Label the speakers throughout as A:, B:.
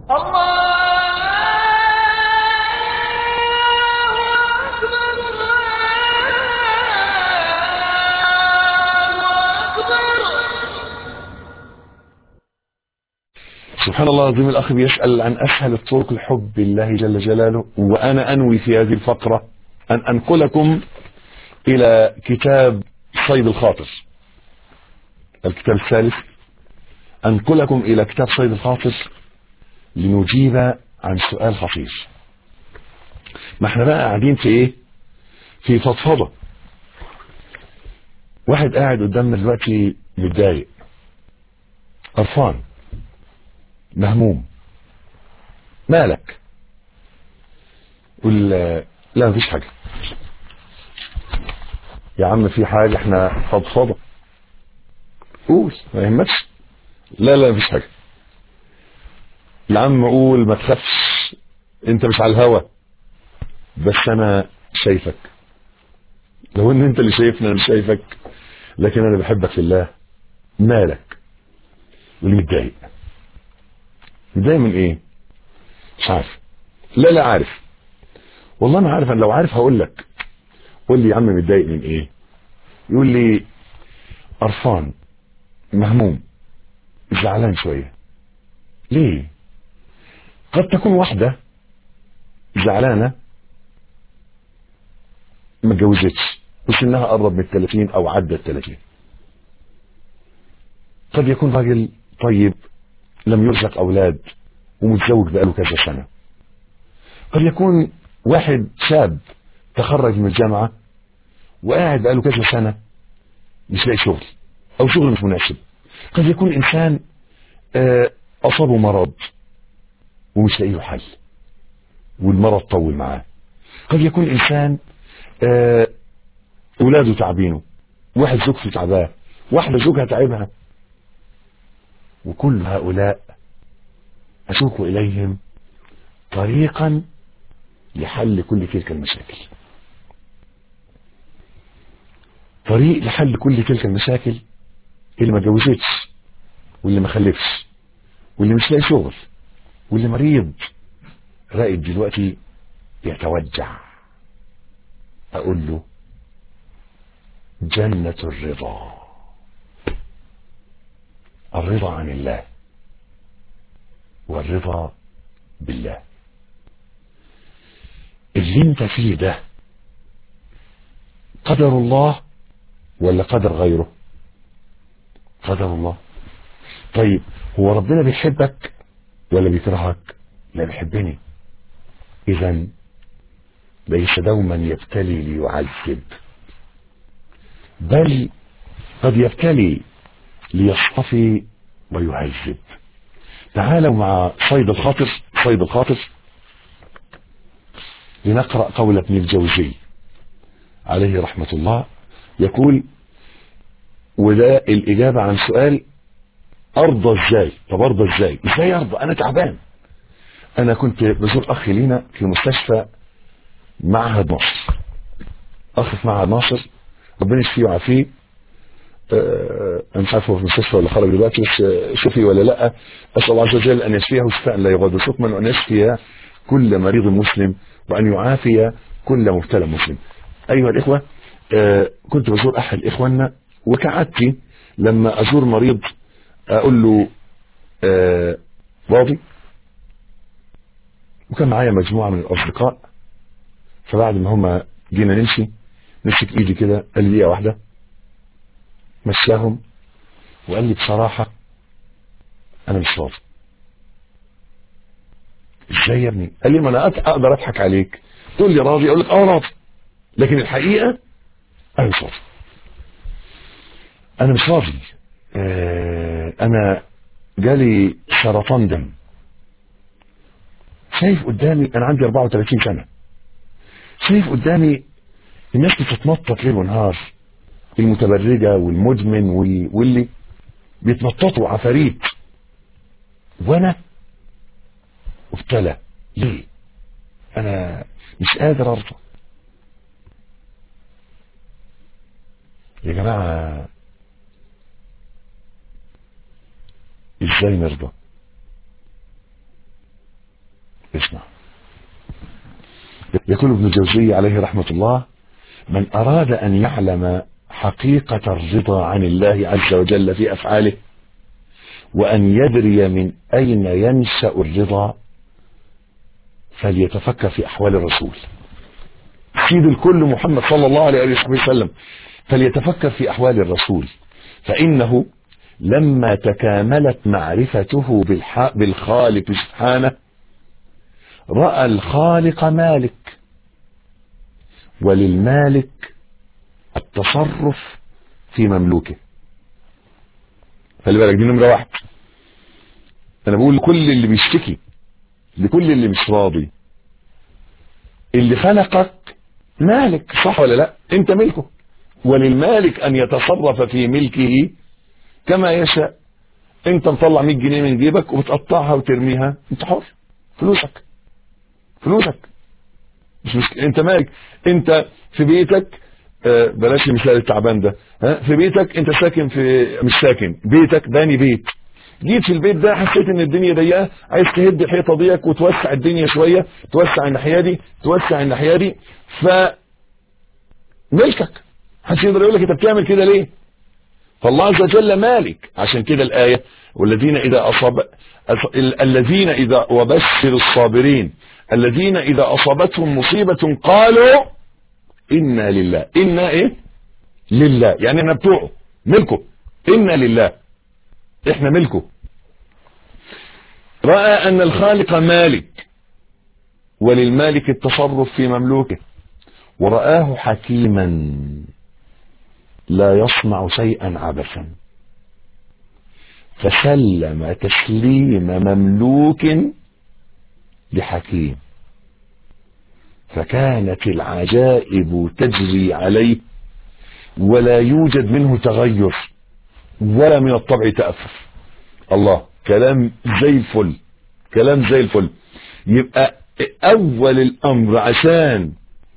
A: سبحان الله العظيم الأخ بيسأل عن أسهل الطرق لحب الله جل جلاله وأنا أنوي في هذه الفقرة أن أنقلكم إلى كتاب صيد الخاطر الكتاب الثالث أنقلكم إلى كتاب صيد الخاطر لنجيب عن سؤال خطير ما احنا بقى قاعدين في ايه في فضفضة واحد قاعد قدامنا دلوقتي متضايق قرفان مهموم مالك قول لا مفيش حاجة يا عم في حاجة احنا فضفضة قول ما يهمكش لا لا مفيش حاجة يا عم قول ما تخافش انت مش على الهوا بس انا شايفك لو ان انت اللي شايفني انا مش شايفك لكن انا بحبك في الله مالك واللي متضايق متضايق من ايه مش عارف لا لا عارف والله انا عارف انا لو عارف هقول لك قول لي يا عم متضايق من ايه يقول لي قرفان مهموم زعلان شويه ليه قد تكون واحده زعلانه ما اتجوزتش وسنها قرب من الثلاثين او عدى الثلاثين قد يكون راجل طيب لم يرزق اولاد ومتزوج بقاله كذا سنه قد يكون واحد شاب تخرج من الجامعه وقاعد بقاله كذا سنه مش لاقي شغل او شغل مش مناسب قد يكون انسان اصابه مرض ومش لاقي له حل والمرض طول معاه قد يكون انسان اولاده تعبينه واحد زوجته تعباه واحده زوجها تعبها وكل هؤلاء أسوق إليهم طريقا لحل كل تلك المشاكل طريق لحل كل تلك المشاكل اللي ما اتجوزتش واللي ما خلفش واللي مش لاقي شغل واللي مريض راقد دلوقتي يتوجع اقول له جنة الرضا الرضا عن الله والرضا بالله اللي انت فيه ده قدر الله ولا قدر غيره قدر الله طيب هو ربنا بيحبك ولا بيكرهك لا بيحبني اذا ليس دوما يبتلي ليعذب بل قد يبتلي ليصطفي ويهذب تعالوا مع صيد الخاطر صيد الخاطر لنقرأ قول ابن الجوزي عليه رحمة الله يقول وده الإجابة عن سؤال أرضى إزاي طب أرضى إزاي إزاي أرضى أنا تعبان أنا كنت بزور أخي لينا في مستشفى معهد ناصر أخ في معهد ناصر ربنا يشفيه ويعافيه أه انا مش عارف هو في المستشفى ولا خرج دلوقتي بس شفي ولا لا اسال الله عز وجل ان يشفيه شفاء لا يغادر سقما وان يشفي كل مريض مسلم وان يعافي كل مبتلى مسلم ايها الاخوه أه كنت بزور احد اخواننا وكعادتي لما ازور مريض اقول له أه راضي وكان معايا مجموعه من الاصدقاء فبعد ما هم جينا نمشي مسك ايدي كده قال لي دقيقه واحده مشاهم وقال لي بصراحة أنا مش راضي إزاي يا ابني؟ قال لي ما أنا أقدر أضحك عليك تقول لي راضي أقول لك أه راضي لكن الحقيقة أنا مش راضي أنا مش راضي آه أنا جالي سرطان دم شايف قدامي أنا عندي 34 سنة شايف قدامي الناس بتتنطط ليل ونهار المتبرجة والمدمن واللي بيتنططوا عفاريت وانا ابتلى ليه انا مش قادر ارضى يا جماعة ازاي نرضى اسمع يقول ابن الجوزي عليه رحمة الله من أراد أن يعلم حقيقة الرضا عن الله عز وجل في أفعاله وأن يدري من أين ينشأ الرضا فليتفكر في أحوال الرسول سيد الكل محمد صلى الله عليه وسلم فليتفكر في أحوال الرسول فإنه لما تكاملت معرفته بالخالق سبحانه رأى الخالق مالك وللمالك التصرف في مملوكه خلي بالك دي نمرة واحد انا بقول لكل اللي بيشتكي لكل اللي مش راضي اللي خلقك مالك صح ولا لا انت ملكه وللمالك ان يتصرف في ملكه كما يشاء انت مطلع 100 جنيه من جيبك وبتقطعها وترميها انت حر فلوسك فلوسك مش مش انت مالك انت في بيتك آه بلاش المثال التعبان ده ها في بيتك انت ساكن في مش ساكن بيتك باني بيت جيت في البيت ده حسيت ان الدنيا ضيقه عايز تهد الحيطه ديك وتوسع الدنيا شويه توسع الناحيه دي توسع الناحيه دي ف ملكك محدش يقدر يقول لك انت بتعمل كده ليه فالله عز وجل مالك عشان كده الايه والذين اذا اصاب الذين اذا وبشر الصابرين الذين اذا اصابتهم مصيبه قالوا انا لله انا ايه لله يعني احنا بتوعه ملكه انا لله احنا ملكه راى ان الخالق مالك وللمالك التصرف في مملوكه ورآه حكيما لا يصنع شيئا عبثا فسلم تسليم مملوك لحكيم فكانت العجائب تجري عليه ولا يوجد منه تغير ولا من الطبع تأفف الله كلام زي الفل كلام زي الفل يبقى اول الامر عشان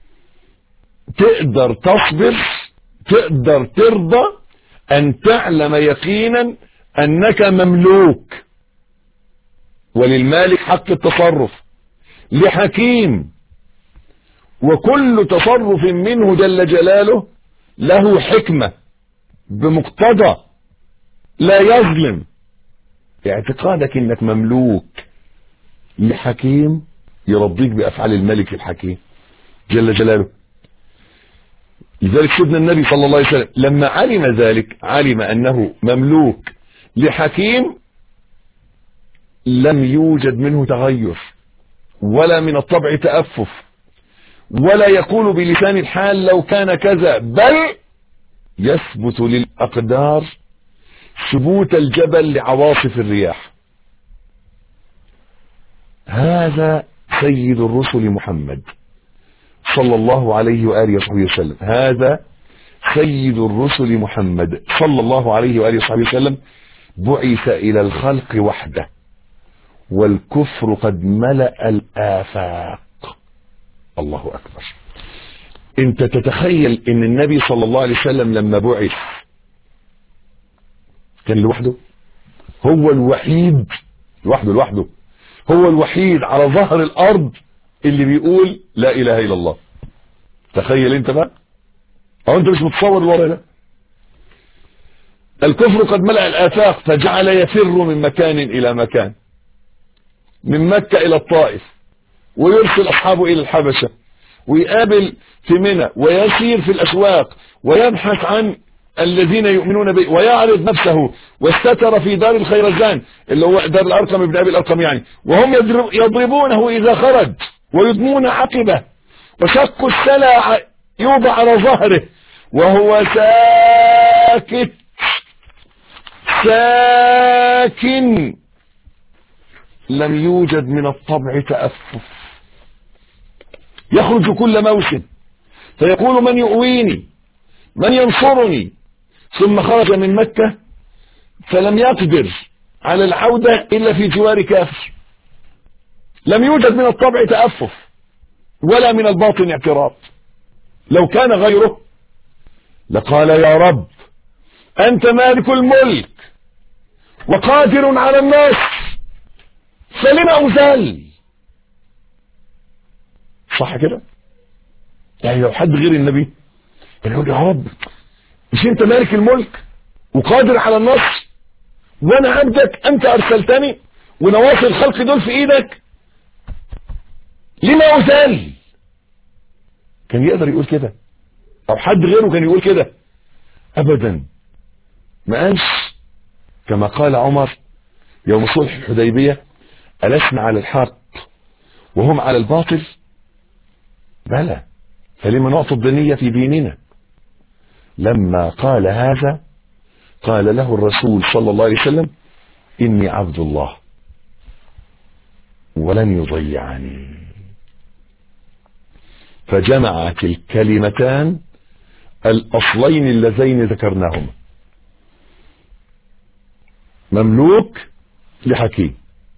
A: تقدر تصبر تقدر ترضى ان تعلم يقينا انك مملوك وللمالك حق التصرف لحكيم وكل تصرف منه جل جلاله له حكمة بمقتضى لا يظلم اعتقادك انك مملوك لحكيم يرضيك بافعال الملك الحكيم جل جلاله لذلك سيدنا النبي صلى الله عليه وسلم لما علم ذلك علم انه مملوك لحكيم لم يوجد منه تغير ولا من الطبع تأفف ولا يقول بلسان الحال لو كان كذا بل يثبت للأقدار ثبوت الجبل لعواصف الرياح هذا سيد الرسل محمد صلى الله عليه وآله وصحبه وسلم هذا سيد الرسل محمد صلى الله عليه وآله وصحبه وسلم بعث إلى الخلق وحده والكفر قد ملأ الآفاق الله أكبر انت تتخيل ان النبي صلى الله عليه وسلم لما بعث كان لوحده هو الوحيد لوحده لوحده هو الوحيد على ظهر الارض اللي بيقول لا اله الا الله تخيل انت بقى او انت مش متصور الوضع ده الكفر قد ملأ الآفاق فجعل يفر من مكان إلى مكان من مكة إلى الطائف ويرسل أصحابه إلى الحبشة ويقابل في منى ويسير في الأسواق ويبحث عن الذين يؤمنون به ويعرض نفسه واستتر في دار الخيرزان اللي هو دار الأرقم ابن أبي الأرقم يعني وهم يضربونه إذا خرج ويضمون عقبه وشقوا السلع يوضع على ظهره وهو ساكت ساكن لم يوجد من الطبع تأفف يخرج كل موسم فيقول من يؤويني من ينصرني ثم خرج من مكة فلم يقدر على العودة إلا في جوار كافر لم يوجد من الطبع تأفف ولا من الباطن اعتراض لو كان غيره لقال يا رب أنت مالك الملك وقادر على الناس فلم أزل صح كده يعني لو حد غير النبي كان يقول يا رب مش انت مالك الملك وقادر على النصر وانا عبدك انت ارسلتني ونواصي الخلق دول في ايدك لما ازال كان يقدر يقول كده او حد غيره كان يقول كده ابدا ما قالش كما قال عمر يوم صلح الحديبية ألسنا على الحق وهم على الباطل بلى فلما نعطي الدنية في ديننا لما قال هذا قال له الرسول صلى الله عليه وسلم إني عبد الله ولن يضيعني فجمعت الكلمتان الأصلين اللذين ذكرناهما مملوك لحكيم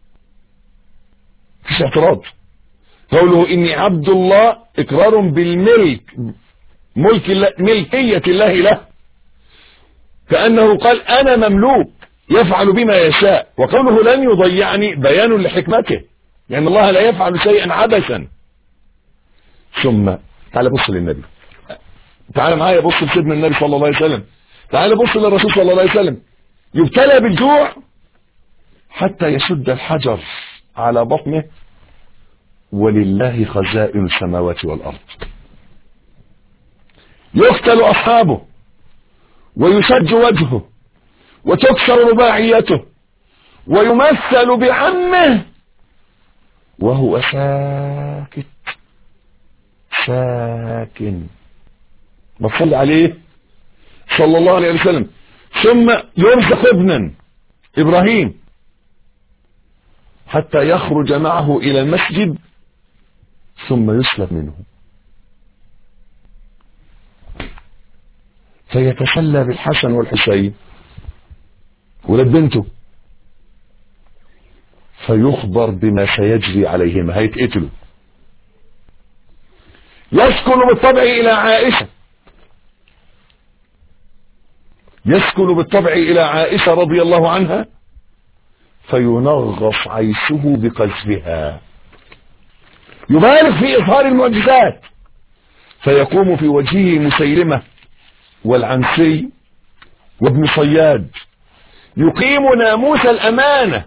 A: مفيش اعتراض قوله إني عبد الله إقرار بالملك ملك الله ملكية الله له كأنه قال أنا مملوك يفعل بما يشاء وقوله لن يضيعني بيان لحكمته لأن الله لا يفعل شيئا عبثا ثم تعال بص للنبي تعال معايا بص لسيدنا النبي صلى الله عليه وسلم تعال بص للرسول صلى الله عليه وسلم يبتلى بالجوع حتى يشد الحجر على بطنه ولله خزائن السماوات والأرض يقتل أصحابه ويشج وجهه وتكسر رباعيته ويمثل بعمه وهو ساكت ساكن بصلي عليه صلى الله عليه وسلم ثم يرزق ابنا ابراهيم حتى يخرج معه الى المسجد ثم يسلب منه فيتسلى بالحسن والحسين ولد بنته فيخبر بما سيجري عليهما هيتقتلوا يسكن بالطبع الى عائشة يسكن بالطبع الى عائشة رضي الله عنها فينغص عيشه بقذفها يبالغ في اظهار المعجزات فيقوم في وجهه مسيلمة والعنسي وابن صياد يقيم ناموس الامانة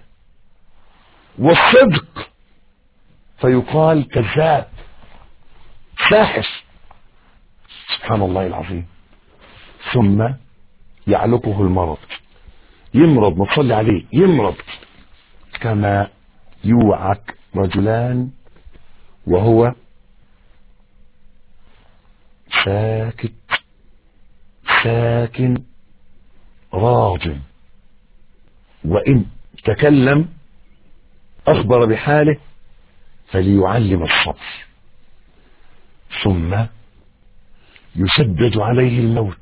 A: والصدق فيقال كذاب ساحر سبحان الله العظيم ثم يعلقه المرض يمرض ما تصلي عليه يمرض كما يوعك رجلان وهو ساكت ساكن راض وإن تكلم أخبر بحاله فليعلم الصبر ثم يشدد عليه الموت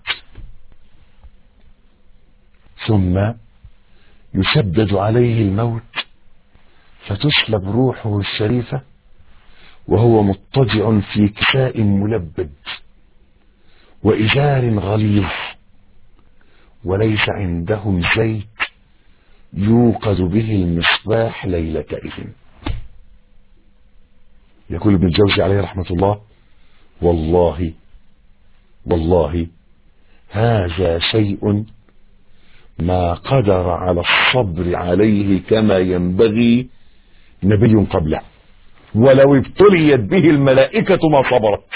A: ثم يشدد عليه الموت فتسلب روحه الشريفة وهو مضطجع في كساء ملبد وإزار غليظ وليس عندهم زيت يوقد به المصباح ليلة إذن يقول ابن الجوزي عليه رحمة الله والله والله هذا شيء ما قدر على الصبر عليه كما ينبغي نبي قبله ولو ابتليت به الملائكة ما صبرت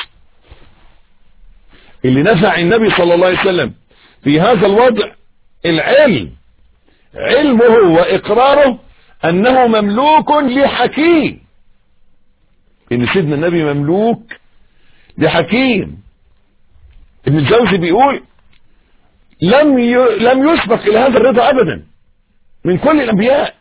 A: اللي نفع النبي صلى الله عليه وسلم في هذا الوضع العلم علمه وإقراره أنه مملوك لحكيم إن سيدنا النبي مملوك لحكيم ابن الجوزي بيقول لم ي... لم يسبق إلى هذا الرضا أبدا من كل الأنبياء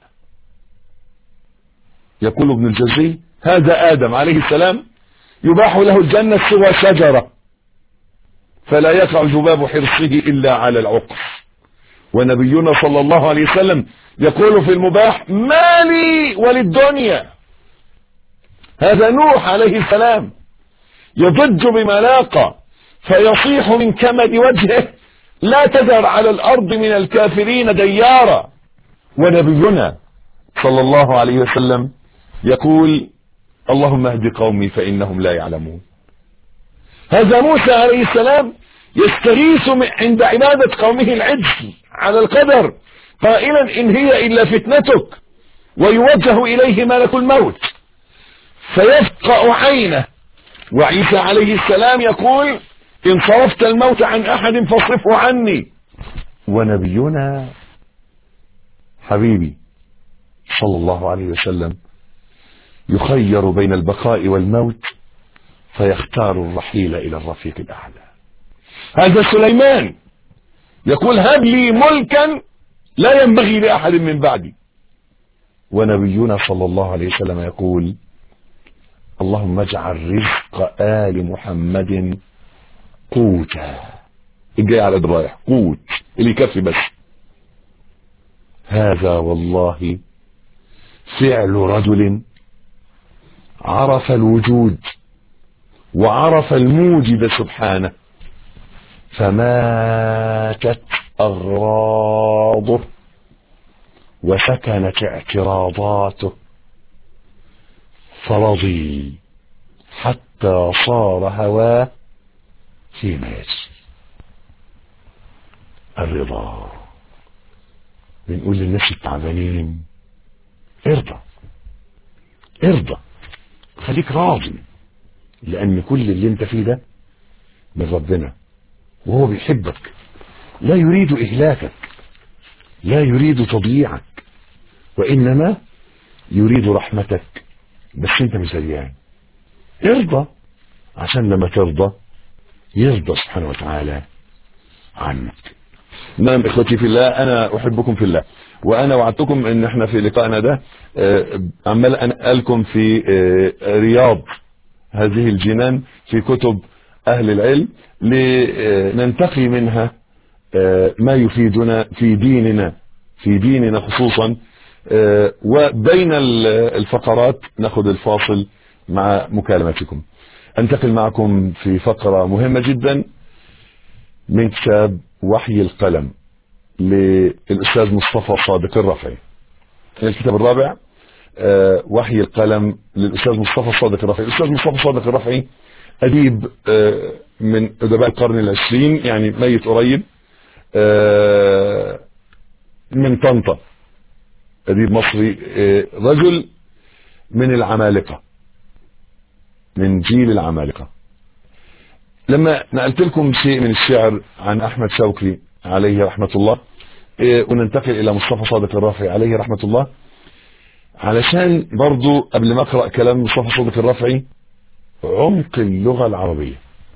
A: يقول ابن الجوزي هذا آدم عليه السلام يباح له الجنة سوى شجرة فلا يقع ذباب حرصه إلا على العقر ونبينا صلى الله عليه وسلم يقول في المباح ما لي وللدنيا هذا نوح عليه السلام يضج بما لاقى فيصيح من كمد وجهه لا تذر على الأرض من الكافرين ديارا ونبينا صلى الله عليه وسلم يقول اللهم اهد قومي فإنهم لا يعلمون هذا موسى عليه السلام يستغيث عند عبادة قومه العجل على القدر قائلا إن هي إلا فتنتك ويوجه إليه ملك الموت فيفقأ عينه وعيسى عليه السلام يقول إن صرفت الموت عن أحد فاصرفه عني ونبينا حبيبي صلى الله عليه وسلم يخير بين البقاء والموت فيختار الرحيل إلى الرفيق الأعلى هذا سليمان يقول هب لي ملكا لا ينبغي لأحد من بعدي ونبينا صلى الله عليه وسلم يقول اللهم اجعل رزق آل محمد قوتا الجاي على الرايح قوت اللي يكفي بس هذا والله فعل رجل عرف الوجود وعرف الموجد سبحانه فماتت أغراضه وسكنت اعتراضاته فرضي حتى صار هواه فيما يجري الرضا بنقول للناس التعبانين ارضى ارضى خليك راضي لان كل اللي انت فيه ده من ربنا وهو بيحبك لا يريد اهلاكك لا يريد تضييعك وانما يريد رحمتك بس انت مش زيان ارضى عشان لما ترضى يرضى سبحانه وتعالى عنك نعم اخوتي في الله انا احبكم في الله وانا وعدتكم ان احنا في لقائنا ده آه، عمال انقلكم في آه، رياض هذه الجنان في كتب اهل العلم لننتقي منها آه، ما يفيدنا في ديننا في ديننا خصوصا وبين الفقرات ناخذ الفاصل مع مكالمتكم انتقل معكم في فقرة مهمة جدا من كتاب وحي القلم للأستاذ مصطفى صادق الرفعي الكتاب الرابع آه، وحي القلم للأستاذ مصطفى صادق الرفعي الأستاذ مصطفى صادق الرفعي أديب آه، من أدباء القرن العشرين يعني ميت قريب آه، من طنطا أديب مصري رجل من العمالقة من جيل العمالقة لما نقلت لكم شيء من الشعر عن احمد شوقي عليه رحمة الله إيه، وننتقل الى مصطفى صادق الرافعي عليه رحمة الله علشان برضو قبل ما اقرأ كلام مصطفى صادق الرافعي عمق اللغة العربية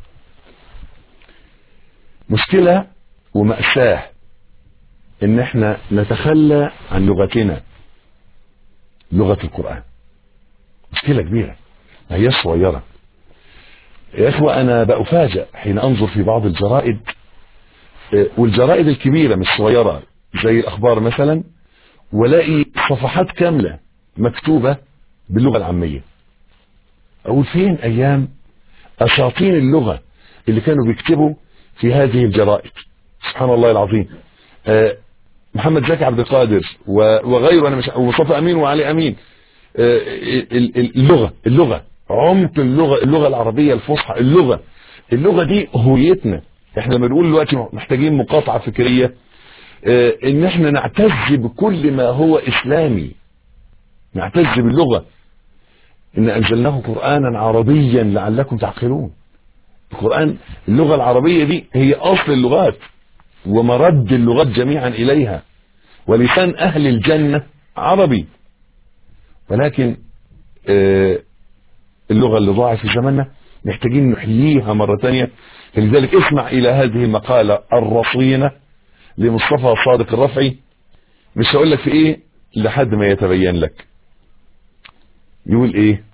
A: مشكلة ومأساة ان احنا نتخلى عن لغتنا لغة القرآن مشكلة كبيرة ما هي صغيرة يا اخوة انا بأفاجأ حين انظر في بعض الجرائد آه، والجرائد الكبيرة مش صغيرة زي الاخبار مثلا ولاقي صفحات كاملة مكتوبة باللغة العامية اقول فين ايام اساطين اللغة اللي كانوا بيكتبوا في هذه الجرائد سبحان الله العظيم آه، محمد زكي عبد القادر وغيره انا مش ومصطفى امين وعلي امين آه، اللغة اللغة عمق اللغة اللغة العربية الفصحى اللغة اللغة دي هويتنا احنا لما بنقول دلوقتي محتاجين مقاطعة فكرية اه ان احنا نعتز بكل ما هو اسلامي نعتز باللغة ان انزلناه قرآنا عربيا لعلكم تعقلون القرآن اللغة العربية دي هي اصل اللغات ومرد اللغات جميعا اليها ولسان اهل الجنة عربي ولكن اه اللغة اللي ضاعت في زماننا محتاجين نحييها مرة ثانية فلذلك اسمع إلى هذه المقالة الرصينة لمصطفى صادق الرفعي مش هقول لك في إيه لحد ما يتبين لك يقول إيه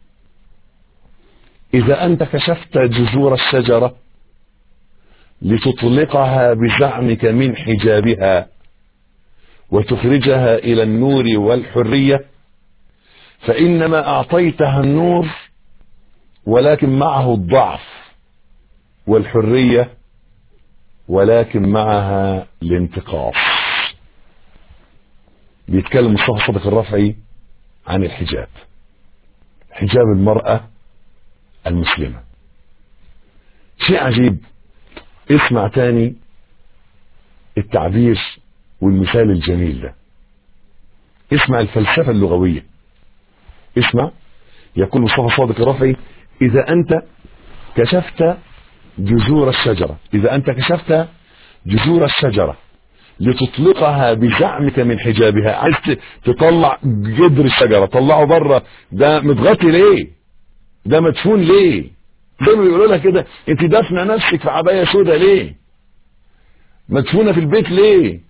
A: إذا أنت كشفت جذور الشجرة لتطلقها بزعمك من حجابها وتخرجها إلى النور والحرية فإنما أعطيتها النور ولكن معه الضعف والحرية ولكن معها الانتقاص بيتكلم مصطفى صدق الرفعي عن الحجاب حجاب المرأة المسلمة شيء عجيب اسمع تاني التعبير والمثال الجميل ده اسمع الفلسفة اللغوية اسمع يقول مصطفى صادق الرفعي إذا أنت كشفت جذور الشجرة إذا أنت كشفت جذور الشجرة لتطلقها بزعمك من حجابها عايز تطلع جذر الشجرة طلعه بره ده متغطي ليه ده مدفون ليه زي ما بيقولوا لها كده انت دافنه نفسك في عبايه سودة ليه مدفونه في البيت ليه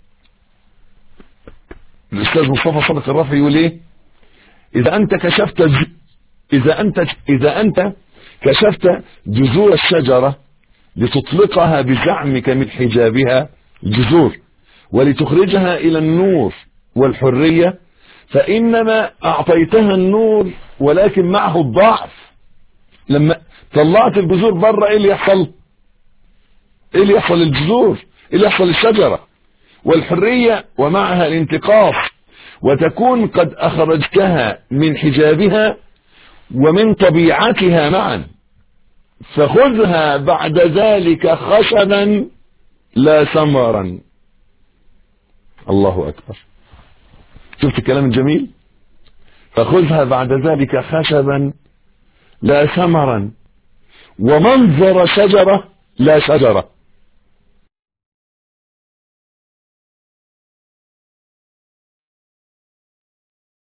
A: الاستاذ مصطفى صادق الرافعي يقول ايه اذا انت كشفت ج... اذا انت اذا انت كشفت جذور الشجره لتطلقها بزعمك من حجابها الجذور ولتخرجها الى النور والحريه فانما اعطيتها النور ولكن معه الضعف لما طلعت الجذور بره ايه اللي يحصل ايه اللي يحصل للجذور ايه اللي يحصل للشجره والحريه ومعها الانتقاص وتكون قد اخرجتها من حجابها ومن طبيعتها معا فخذها بعد ذلك خشبا لا ثمرا الله اكبر شفت الكلام الجميل فخذها بعد ذلك خشبا لا ثمرا ومنظر شجرة لا شجرة